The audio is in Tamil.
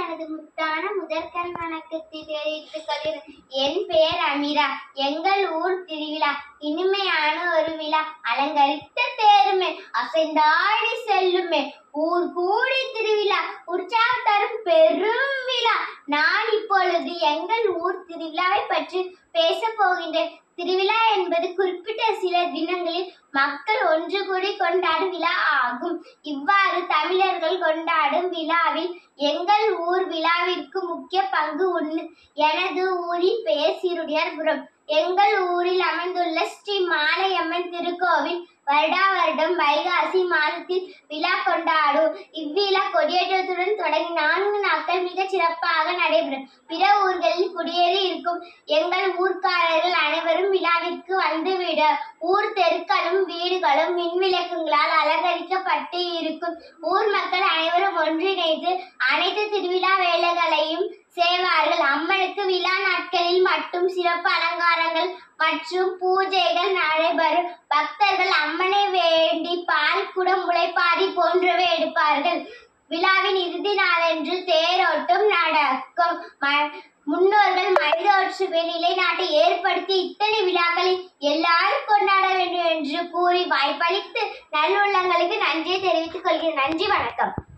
எனது முத்தான முதற்கண் வணக்கத்தை தெரிவித்துக் கொள்கிறேன் என் பெயர் அமீரா எங்கள் ஊர் திருவிழா இனிமையான ஒரு விழா அலங்கரித்த தேருமே அசைந்தாடி செல்லுமே ஊர் கூடி திருவிழா உற்சாகம் தரும் பெரும் விழா நான் இப்பொழுது எங்கள் ஊர் திருவிழாவை பற்றி பேச போகின்றேன் திருவிழா என்பது குறிப்பிட்ட சில தினங்களில் மக்கள் ஒன்று கூடி கொண்டாடும் விழா ஆகும் இவ்வாறு தமிழர்கள் கொண்டாடும் விழாவில் எங்கள் ஊர் விழாவிற்கு முக்கிய பங்கு உண்டு எனது ஊரின் பெயர் சிறுடியார்புரம் எங்கள் ஊரில் அமைந்துள்ள ஸ்ரீ மாலையம்மன் திருக்கோவில் வருடா வருடம் வைகாசி மாதத்தில் விழா கொண்டாடும் இவ்விழா கொடியேற்றத்துடன் தொடங்கி நான்கு நாட்கள் மிக சிறப்பாக நடைபெறும் பிற ஊர்களில் குடியேறி இருக்கும் எங்கள் ஊர்க்காரர்கள் அனைவரும் விழாவிற்கு வந்துவிட ஊர் தெருக்களும் வீடுகளும் மின்விளக்குகளால் அலங்கரிக்கப்பட்டு இருக்கும் ஊர் மக்கள் அனைவரும் ஒன்றிணைந்து அனைத்து திருவிழா வேலைகளையும் செய்வார்கள் அம்மனுக்கு விழா நாட்களில் மட்டும் சிறப்பு அலங்காரங்கள் மற்றும் பூஜைகள் நடைபெறும் பக்தர்கள் அம்மனை வேண்டி பால் குடம் முளைப்பாரி போன்றவை எடுப்பார்கள் விழாவின் இறுதி நாளன்று தேரோட்டம் நடக்கும் ம- முன்னோர்கள் மனிதோற்றுமை நிலைநாட்டை ஏற்படுத்தி இத்தனை விழாக்களை எல்லாரும் கொண்டாட வேண்டும் என்று கூறி வாய்ப்பளித்து நல்லுள்ளங்களுக்கு நன்றியை தெரிவித்துக் கொள்கிறேன் நன்றி வணக்கம்